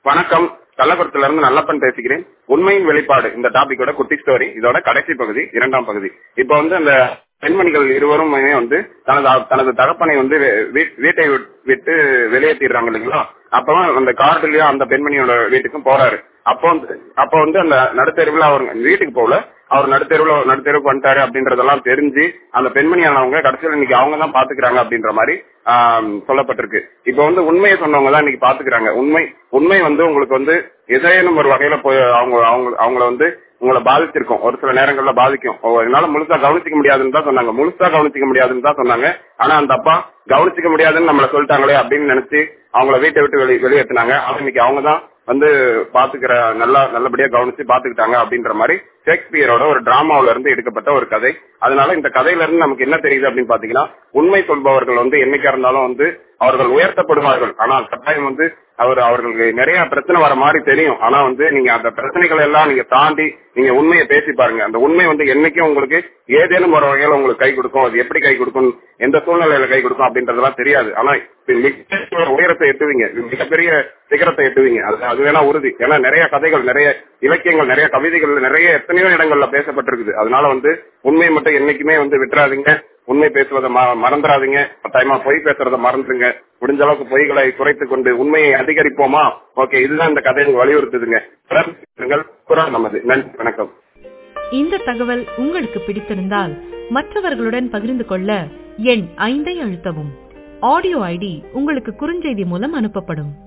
வணக்கம் கள்ளக்குளத்துல இருந்து நல்லப்பன் பேசுகிறேன் உண்மையின் வெளிப்பாடு இந்த டாபிக்கோட குட்டி ஸ்டோரி இதோட கடைசி பகுதி இரண்டாம் பகுதி இப்ப வந்து அந்த பெண்மணிகள் இருவருமே வந்து தனது தனது தகப்பனை வந்து வீ- வீட்டை விட்- விட்டு வெளியேற்றிடுறாங்க இல்லைங்களா அப்பவும் அந்த கார்டுலயும் அந்த பெண்மணியோட வீட்டுக்கும் போறாரு அப்போ வந்து அப்போ வந்து அந்த நடுத்தெருவில் அவர் வீட்டுக்கு போகல அவர் நடுத்தெருவில் நடுத்தெருவுக்கு வந்துட்டாரு அப்படின்றதெல்லாம் தெரிஞ்சு அந்த பெண்மணியானவங்க கடைசியில் இன்னைக்கு அவங்க தான் பாத்துக்கிறாங்க அப்படின்ற மாதிரி ஆம், சொல்லப்பட்டிருக்கு இப்போ வந்து உண்மையை சொன்னவங்க தான் இன்னைக்கு பாத்துக்கிறாங்க உண்மை உண்மை வந்து உங்களுக்கு வந்து ஏதேனும் ஒரு வகையில போய் அவங்க அவங்க அவங்கள வந்து உங்களை பாதிச்சிருக்கும் ஒரு சில நேரங்கள்ல பாதிக்கும் ஓ, என்னால முழுசா கவனிச்சிக்க முடியாதுன்னு தான் சொன்னாங்க முழுசா கவனிச்சிக்க முடியாதுன்னு தான் சொன்னாங்க ஆனா அந்த அப்பா கவனிச்சிக்க முடியாதுன்னு நம்மள சொல்லிட்டாங்களே அப்படின்னு நினைச்சு அவங்கள வீட்டை விட்டு வெளி வெளியேற்றினாங்க ஆனா இன்னைக்கு அவங்க தான் வந்து பாத்துக்கிற நல்லா நல்லபடியா கவனிச்சு பாத்துக்கிட்டாங்க அப்படின்ற மாதிரி ஷேக்ஸ்பியரோட ஒரு டிராமாவில இருந்து எடுக்கப்பட்ட ஒரு கதை அதனால இந்த கதையில இருந்து நமக்கு என்ன தெரியுது அப்படின்னு பாத்தீங்கன்னா உண்மை சொல்பவர்கள் வந்து என்னைக்கா இருந்தாலும் வந்து அவர்கள் உயர்த்தப்படுவார்கள் ஆனால் கட்டாயம் வந்து அவர் அவர்களுக்கு நிறைய பிரச்சனை வர மாதிரி தெரியும் ஆனா வந்து நீங்க அந்த பிரச்சனைகள் எல்லாம் நீங்க தாண்டி நீங்க உண்மையை பேசி பாருங்க அந்த உண்மை வந்து என்னைக்கும் உங்களுக்கு ஏதேனும் ஒரு வகையில உங்களுக்கு கை கொடுக்கும் அது எப்படி கை கொடுக்கும் எந்த சூழ்நிலையில கை கொடுக்கும் அப்படின்றதெல்லாம் தெரியாது ஆனா மிகப்பெரிய உயரத்தை எட்டுவீங்க மிகப்பெரிய சிகரத்தை எட்டுவீங்க அது அது வேணா உறுதி ஏன்னா நிறைய கதைகள் நிறைய இலக்கியங்கள் நிறைய கவிதைகள் நிறைய எத்தனையோ இடங்கள்ல பேசப்பட்டிருக்குது அதனால வந்து உண்மையை மட்டும் என்னைக்குமே வந்து விட்டுறாதீங்க உண்மை பேசுவதை ம- மறந்துடாதீங்க டைமா பொய் பேசுறதை மறந்துருங்க முடிஞ்ச அளவுக்கு பொய்களை குறைத்துக் கொண்டு உண்மையை அதிகரிப்போமா ஓகே இதுதான் இந்த கதையை வலியுறுத்துதுங்க தொடர்ந்து பேசுங்கள். குரல் நமது நன்றி வணக்கம் இந்த தகவல் உங்களுக்கு பிடித்திருந்தால் மற்றவர்களுடன் பகிர்ந்து கொள்ள எண் ஐந்தை அழுத்தவும் ஆடியோ ஐடி உங்களுக்கு குறுஞ்செய்தி மூலம் அனுப்பப்படும்